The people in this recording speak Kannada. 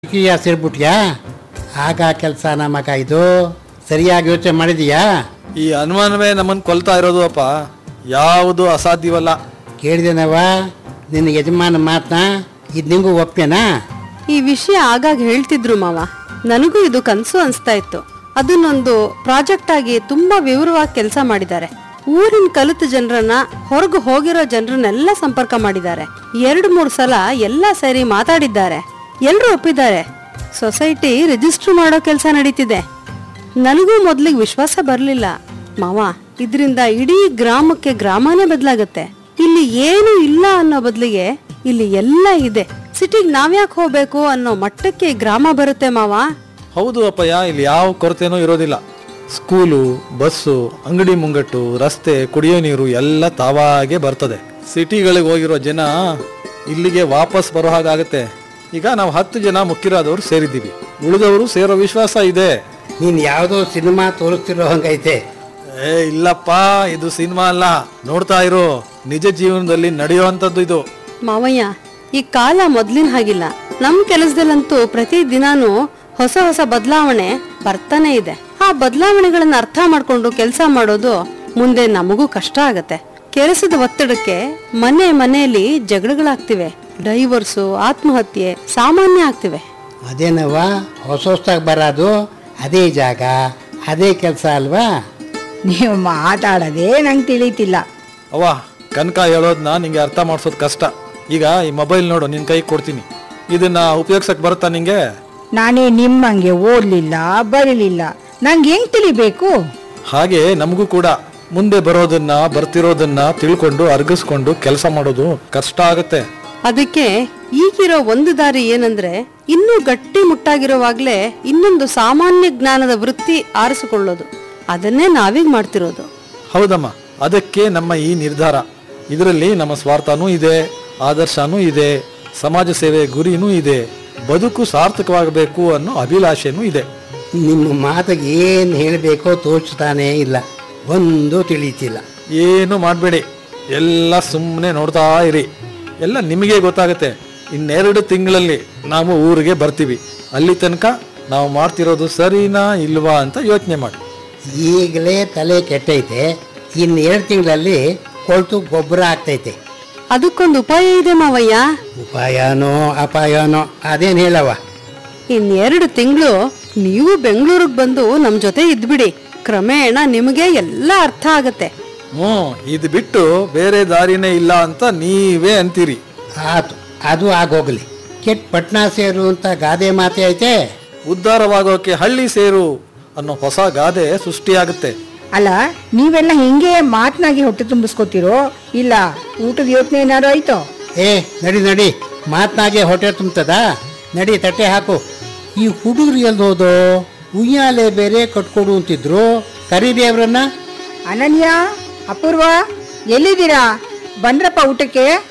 ರಾಜಕೀಯ ಸೇರ್ಬಿಟ್ಯಾ ಆಗ ಕೆಲಸ ಮಗ ಇದು ಸರಿಯಾಗಿ ಯೋಚನೆ ಮಾಡಿದೀಯಾ ಈ ಅನುಮಾನವೇ ನಮ್ಮನ್ನು ಕೊಲ್ತಾ ಇರೋದು ಅಪ್ಪ ಯಾವುದು ಅಸಾಧ್ಯವಲ್ಲ ಕೇಳಿದೆನವ ನಿನ್ನ ಯಜಮಾನ ಮಾತನ್ನ ಇದು ನಿಂಗೂ ಒಪ್ಪೇನಾ ಈ ವಿಷಯ ಆಗಾಗ ಹೇಳ್ತಿದ್ರು ಮಾವ ನನಗೂ ಇದು ಕನಸು ಅನಿಸ್ತಾ ಇತ್ತು ಅದನ್ನೊಂದು ಪ್ರಾಜೆಕ್ಟ್ ಆಗಿ ತುಂಬಾ ವಿವರವಾಗಿ ಕೆಲಸ ಮಾಡಿದ್ದಾರೆ ಊರಿನ ಕಲಿತ ಜನರನ್ನ ಹೊರಗು ಹೋಗಿರೋ ಜನರನ್ನೆಲ್ಲ ಸಂಪರ್ಕ ಮಾಡಿದ್ದಾರೆ ಎರಡು ಮೂರು ಸಲ ಎಲ್ಲ ಸೇರಿ ಮಾತಾಡಿದ್ದಾರೆ ಎಲ್ಲರೂ ಒಪ್ಪಿದ್ದಾರೆ ಸೊಸೈಟಿ ರಿಜಿಸ್ಟರ್ ಮಾಡೋ ಕೆಲಸ ನಡೀತಿದೆ ನನಗೂ ಮೊದ್ಲಿಗೆ ವಿಶ್ವಾಸ ಬರಲಿಲ್ಲ ಮಾವ ಇದರಿಂದ ಇಡೀ ಗ್ರಾಮಕ್ಕೆ ಗ್ರಾಮನೇ ಬದಲಾಗತ್ತೆ ಇಲ್ಲಿ ಏನು ಇಲ್ಲ ಅನ್ನೋ ಬದಲಿಗೆ ಇಲ್ಲಿ ಎಲ್ಲ ಇದೆ ಸಿಟಿಗೆ ನಾವ್ಯಾಕೆ ಹೋಗ್ಬೇಕು ಅನ್ನೋ ಮಟ್ಟಕ್ಕೆ ಈ ಗ್ರಾಮ ಬರುತ್ತೆ ಮಾವ ಹೌದು ಅಪ್ಪಯ್ಯ ಇಲ್ಲಿ ಯಾವ ಕೊರತೆನೂ ಇರೋದಿಲ್ಲ ಸ್ಕೂಲು ಬಸ್ಸು ಅಂಗಡಿ ಮುಂಗಟ್ಟು ರಸ್ತೆ ಕುಡಿಯೋ ನೀರು ಎಲ್ಲ ತಾವಾಗೆ ಬರ್ತದೆ ಸಿಟಿಗಳಿಗೆ ಹೋಗಿರೋ ಜನ ಇಲ್ಲಿಗೆ ವಾಪಸ್ ಬರೋ ಹಾಗಾಗತ್ತೆ ಈಗ ನಾವು ಹತ್ತು ಜನ ಮುಖ್ಯರಾದವರು ಸೇರಿದ್ದೀವಿ ಉಳಿದವರು ಸೇರೋ ವಿಶ್ವಾಸ ಇದೆ ನೀನು ಯಾವುದೋ ಸಿನಿಮಾ ತೋರಿಸ್ತಿರೋ ಹಂಗೈತೆ ಏ ಇಲ್ಲಪ್ಪ ಇದು ಸಿನಿಮಾ ಅಲ್ಲ ನೋಡ್ತಾ ಇರೋ ನಿಜ ಜೀವನದಲ್ಲಿ ನಡೆಯುವಂಥದ್ದು ಇದು ಮಾವಯ್ಯ ಈ ಕಾಲ ಮೊದ್ಲಿನ ಹಾಗಿಲ್ಲ ನಮ್ ಕೆಲಸದಲ್ಲಂತೂ ಪ್ರತಿ ದಿನಾನು ಹೊಸ ಹೊಸ ಬದಲಾವಣೆ ಬರ್ತಾನೆ ಇದೆ ಆ ಬದಲಾವಣೆಗಳನ್ನ ಅರ್ಥ ಮಾಡ್ಕೊಂಡು ಕೆಲಸ ಮಾಡೋದು ಮುಂದೆ ನಮಗೂ ಕಷ್ಟ ಆಗತ್ತೆ ಕೆಲಸದ ಒತ್ತಡಕ್ಕೆ ಮನೆ ಮನೆಯಲ್ಲಿ ಜಗಳಗಳಾಗ್ತಿವೆ ಡೈವರ್ಸು ಆತ್ಮಹತ್ಯೆ ಸಾಮಾನ್ಯ ಆಗ್ತಿವೆ ಅದೇನವ ಹೊಸ ಹೊಸ್ದಾಗಿ ಬರೋದು ಅದೇ ಜಾಗ ಅದೇ ಕೆಲಸ ಅಲ್ವಾ ನೀವು ಮಾತಾಡೋದೇ ನಂಗೆ ತಿಳಿತಿಲ್ಲ ಅವ್ವ ಕನಕ ಹೇಳೋದನ್ನ ನಿಂಗೆ ಅರ್ಥ ಮಾಡಿಸೋದು ಕಷ್ಟ ಈಗ ಈ ಮೊಬೈಲ್ ನೋಡು ನಿನ್ನ ಕೈ ಕೊಡ್ತೀನಿ ಇದನ್ನ ಉಪಯೋಗಿಸಕ್ ಬರುತ್ತಾ ನಿಂಗೆ ನಾನೇ ನಿಮ್ಮಂಗೆ ಓದ್ಲಿಲ್ಲ ಬರಲಿಲ್ಲ ನಂಗೆ ಹೆಂಗ್ ತಿಳಿಬೇಕು ಹಾಗೆ ನಮಗೂ ಕೂಡ ಮುಂದೆ ಬರೋದನ್ನ ಬರ್ತಿರೋದನ್ನ ತಿಳ್ಕೊಂಡು ಅರ್ಗಿಸ್ಕೊಂಡು ಕೆಲಸ ಮಾಡೋದು ಕಷ್ಟ ಆಗತ್ತೆ ಅದಕ್ಕೆ ಈಗಿರೋ ಒಂದು ದಾರಿ ಏನಂದ್ರೆ ಇನ್ನೂ ಗಟ್ಟಿ ಮುಟ್ಟಾಗಿರೋವಾಗ್ಲೇ ಇನ್ನೊಂದು ಸಾಮಾನ್ಯ ಜ್ಞಾನದ ವೃತ್ತಿ ಆರಿಸಿಕೊಳ್ಳೋದು ಅದನ್ನೇ ನಾವೀಗ ಮಾಡ್ತಿರೋದು ಹೌದಮ್ಮ ಅದಕ್ಕೆ ನಮ್ಮ ಈ ನಿರ್ಧಾರ ಇದರಲ್ಲಿ ನಮ್ಮ ಸ್ವಾರ್ಥನೂ ಇದೆ ಆದರ್ಶನೂ ಇದೆ ಸಮಾಜ ಸೇವೆ ಗುರಿನೂ ಇದೆ ಬದುಕು ಸಾರ್ಥಕವಾಗಬೇಕು ಅನ್ನೋ ಅಭಿಲಾಷೆನೂ ಇದೆ ನಿಮ್ಮ ಮಾತಿಗೆ ಏನು ಹೇಳಬೇಕೋ ತೋಚ್ತಾನೇ ಇಲ್ಲ ಒಂದು ತಿಳಿತಿಲ್ಲ ಏನು ಮಾಡಬೇಡಿ ಎಲ್ಲ ಸುಮ್ಮನೆ ನೋಡ್ತಾ ಇರಿ ಎಲ್ಲ ನಿಮಗೆ ಗೊತ್ತಾಗುತ್ತೆ ಇನ್ನೆರಡು ತಿಂಗಳಲ್ಲಿ ನಾವು ಊರಿಗೆ ಬರ್ತೀವಿ ಅಲ್ಲಿ ತನಕ ನಾವು ಮಾಡ್ತಿರೋದು ಸರಿನಾ ಇಲ್ವಾ ಅಂತ ಯೋಚನೆ ಮಾಡಿ ಈಗಲೇ ತಲೆ ಕೆಟ್ಟೈತೆ ಇನ್ನು ಎರಡು ತಿಂಗಳಲ್ಲಿ ಕೊಳ್ತು ಗೊಬ್ಬರ ಆಗ್ತೈತೆ ಅದಕ್ಕೊಂದು ಉಪಾಯ ಇದೆ ಮಾವಯ್ಯ ಉಪಾಯನೋ ಅಪಾಯನೋ ಅದೇನು ಹೇಳವ ಇನ್ನೆರಡು ತಿಂಗಳು ನೀವು ಬೆಂಗಳೂರಿಗೆ ಬಂದು ನಮ್ ಜೊತೆ ಇದ್ಬಿಡಿ ಕ್ರಮೇಣ ನಿಮಗೆ ಎಲ್ಲ ಅರ್ಥ ಆಗತ್ತೆ ಹ್ಞೂ ಇದು ಬಿಟ್ಟು ಬೇರೆ ದಾರಿನೇ ಇಲ್ಲ ಅಂತ ನೀವೇ ಅಂತೀರಿ ಆತು ಅದು ಆಗೋಗ್ಲಿ ಕೆಟ್ಟ ಪಟ್ನ ಸೇರು ಅಂತ ಗಾದೆ ಮಾತೆ ಐತೆ ಉದ್ಧಾರವಾಗೋಕೆ ಹಳ್ಳಿ ಸೇರು ಅನ್ನೋ ಹೊಸ ಗಾದೆ ಸೃಷ್ಟಿಯಾಗುತ್ತೆ ಅಲ್ಲ ನೀವೆಲ್ಲ ಹಿಂಗೆ ಮಾತನಾಗಿ ಹೊಟ್ಟೆ ತುಂಬಿಸ್ಕೊತಿರೋ ಇಲ್ಲ ಊಟದ ಯೋಚನೆ ಏನಾರು ಆಯ್ತೋ ಏ ನಡಿ ನಡಿ ಮಾತ್ನಾಗೆ ಹೊಟ್ಟೆ ತುಂಬ್ತದ ನಡಿ ತಟ್ಟೆ ಹಾಕು ಈ ಹುಡುಗರು ಎಲ್ದೋದು ಉಯ್ಯಾಲೆ ಬೇರೆ ಕಟ್ಕೊಡು ಅಂತಿದ್ರು ಕರೀರಿ ಅವ್ರನ್ನ ಅನನ್ಯ ಅಪೂರ್ವ ಎಲ್ಲಿದ್ದೀರಾ ಬಂದ್ರಪ್ಪ ಊಟಕ್ಕೆ